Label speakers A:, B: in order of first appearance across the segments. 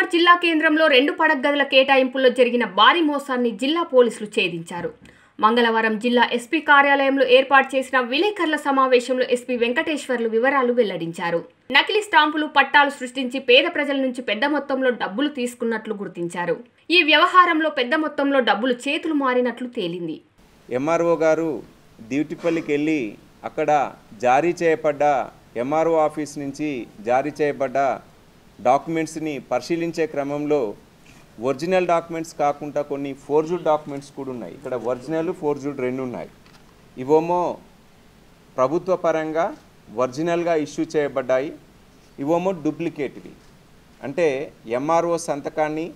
A: మహబూబ్నగర్ జిల్లా కేంద్రంలో రెండు పడగ్గదుల కేటాయింపుల్లో జరిగిన భారీ మోసాన్ని జిల్లా పోలీసులు ఛేదించారు మంగళవారం జిల్లా ఎస్పీ కార్యాలయంలో ఏర్పాటు చేసిన విలేకరుల సమావేశంలో ఎస్పీ వెంకటేశ్వర్లు వివరాలు వెల్లడించారు నకిలీ స్టాంపులు పట్టాలు సృష్టించి పేద ప్రజల నుంచి పెద్ద మొత్తంలో డబ్బులు తీసుకున్నట్లు గుర్తించారు ఈ వ్యవహారంలో పెద్ద మొత్తంలో డబ్బులు చేతులు మారినట్లు తేలింది
B: ఎంఆర్ఓ గారు డ్యూటీపల్లికి వెళ్ళి అక్కడ జారీ చేయబడ్డ ఎంఆర్ఓ ఆఫీస్ నుంచి జారీ చేయబడ్డ డాక్యుమెంట్స్ని పరిశీలించే క్రమంలో ఒరిజినల్ డాక్యుమెంట్స్ కాకుండా కొన్ని ఫోర్జుడ్ డాక్యుమెంట్స్ కూడా ఉన్నాయి ఇక్కడ ఒరిజినల్ ఫోర్జుడ్ రెండు ఉన్నాయి ఇవేమో ప్రభుత్వ పరంగా ఒరిజినల్గా ఇష్యూ చేయబడ్డాయి ఇవేమో డూప్లికేట్వి అంటే ఎంఆర్ఓ సంతకాన్ని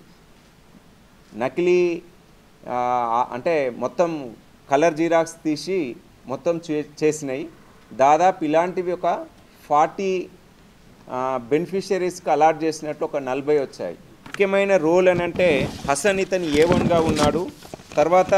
B: నకిలీ ఆ, అంటే మొత్తం కలర్ జీరాక్స్ తీసి మొత్తం చే- చేసినాయి దాదాపు ఇలాంటివి ఒక ఫార్టీ బెనిఫిషరీస్కి అలాట్ చేసినట్టు ఒక నలభై వచ్చాయి ముఖ్యమైన రోల్ అని అంటే హసన్ ఇతను ఏ వన్గా ఉన్నాడు తర్వాత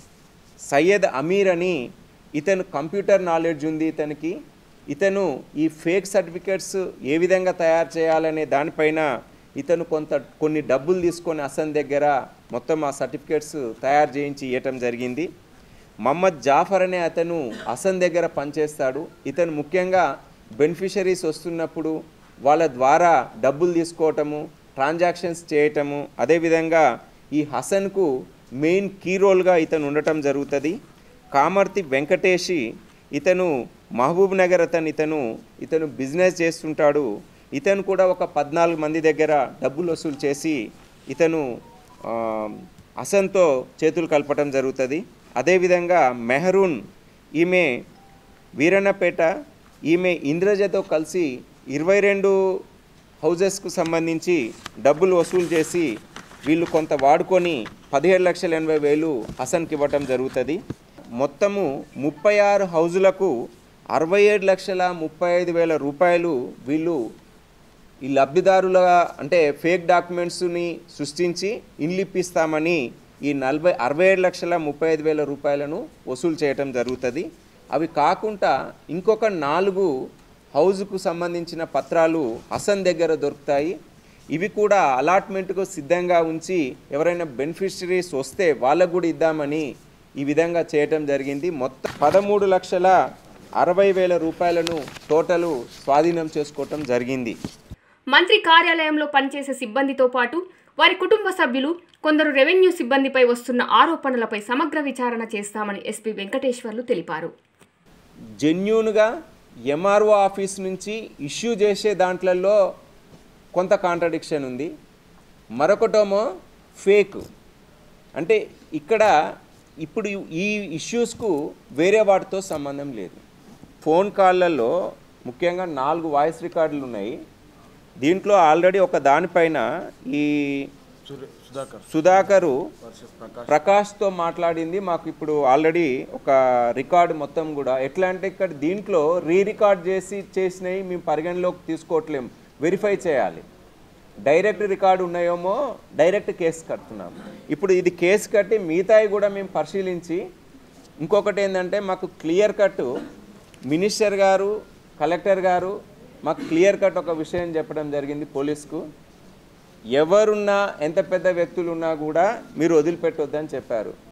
B: సయ్యద్ అమీర్ అని ఇతను కంప్యూటర్ నాలెడ్జ్ ఉంది ఇతనికి ఇతను ఈ ఫేక్ సర్టిఫికేట్స్ ఏ విధంగా తయారు చేయాలనే దానిపైన ఇతను కొంత కొన్ని డబ్బులు తీసుకొని హసన్ దగ్గర మొత్తం ఆ సర్టిఫికేట్స్ తయారు చేయించి ఇవ్వటం జరిగింది మహమ్మద్ జాఫర్ అనే అతను హసన్ దగ్గర పనిచేస్తాడు ఇతను ముఖ్యంగా బెనిఫిషరీస్ వస్తున్నప్పుడు వాళ్ళ ద్వారా డబ్బులు తీసుకోవటము ట్రాన్సాక్షన్స్ చేయటము అదేవిధంగా ఈ హసన్కు మెయిన్ కీ రోల్గా ఇతను ఉండటం జరుగుతుంది కామర్తి వెంకటేషి ఇతను మహబూబ్ నగర్ అతను ఇతను ఇతను బిజినెస్ చేస్తుంటాడు ఇతను కూడా ఒక పద్నాలుగు మంది దగ్గర డబ్బులు వసూలు చేసి ఇతను ఆ, హసన్తో చేతులు కలపటం జరుగుతుంది అదేవిధంగా మెహరూన్ ఈమె వీరన్నపేట ఈమె ఇంద్రజతో కలిసి ఇరవై రెండు హౌజెస్కు సంబంధించి డబ్బులు వసూలు చేసి వీళ్ళు కొంత వాడుకొని పదిహేడు లక్షల ఎనభై వేలు హసన్కి ఇవ్వటం జరుగుతుంది మొత్తము ముప్పై ఆరు హౌజులకు అరవై ఏడు లక్షల ముప్పై ఐదు వేల రూపాయలు వీళ్ళు ఈ లబ్ధిదారుల అంటే ఫేక్ డాక్యుమెంట్స్ని సృష్టించి ఇన్లిప్పిస్తామని ఈ నలభై అరవై ఏడు లక్షల ముప్పై ఐదు వేల రూపాయలను వసూలు చేయటం జరుగుతుంది అవి కాకుండా ఇంకొక నాలుగు హౌజ్కు సంబంధించిన పత్రాలు హసన్ దగ్గర దొరుకుతాయి ఇవి కూడా అలాట్మెంట్కు సిద్ధంగా ఉంచి ఎవరైనా బెనిఫిషరీస్ వస్తే వాళ్ళకు కూడా ఇద్దామని ఈ విధంగా చేయటం జరిగింది మొత్తం పదమూడు లక్షల అరవై వేల రూపాయలను టోటలు స్వాధీనం చేసుకోవటం జరిగింది
A: మంత్రి కార్యాలయంలో పనిచేసే సిబ్బందితో పాటు వారి కుటుంబ సభ్యులు కొందరు రెవెన్యూ సిబ్బందిపై వస్తున్న ఆరోపణలపై సమగ్ర విచారణ చేస్తామని ఎస్పీ వెంకటేశ్వర్లు తెలిపారు
B: జెన్యున్గా ఎంఆర్ఓ ఆఫీస్ నుంచి ఇష్యూ చేసే దాంట్లలో కొంత కాంట్రడిక్షన్ ఉంది మరొకటేమో ఫేక్ అంటే ఇక్కడ ఇప్పుడు ఈ ఇష్యూస్కు వేరే వాటితో సంబంధం లేదు ఫోన్ కాళ్ళల్లో ముఖ్యంగా నాలుగు వాయిస్ రికార్డులు ఉన్నాయి దీంట్లో ఆల్రెడీ ఒక దానిపైన ఈ సుధాకరు ప్రకాష్తో మాట్లాడింది మాకు ఇప్పుడు ఆల్రెడీ ఒక రికార్డు మొత్తం కూడా ఎట్లా అంటే ఇక్కడ దీంట్లో రీ రికార్డ్ చేసి చేసినవి మేము పరిగణలోకి తీసుకోవట్లేం వెరిఫై చేయాలి డైరెక్ట్ రికార్డు ఉన్నాయేమో డైరెక్ట్ కేసు కడుతున్నాం ఇప్పుడు ఇది కేసు కట్టి మిగతాయి కూడా మేము పరిశీలించి ఇంకొకటి ఏంటంటే మాకు క్లియర్ కట్ మినిస్టర్ గారు కలెక్టర్ గారు మాకు క్లియర్ కట్ ఒక విషయం చెప్పడం జరిగింది పోలీస్కు ఎవరున్నా ఎంత పెద్ద వ్యక్తులు ఉన్నా కూడా మీరు వదిలిపెట్టొద్దని చెప్పారు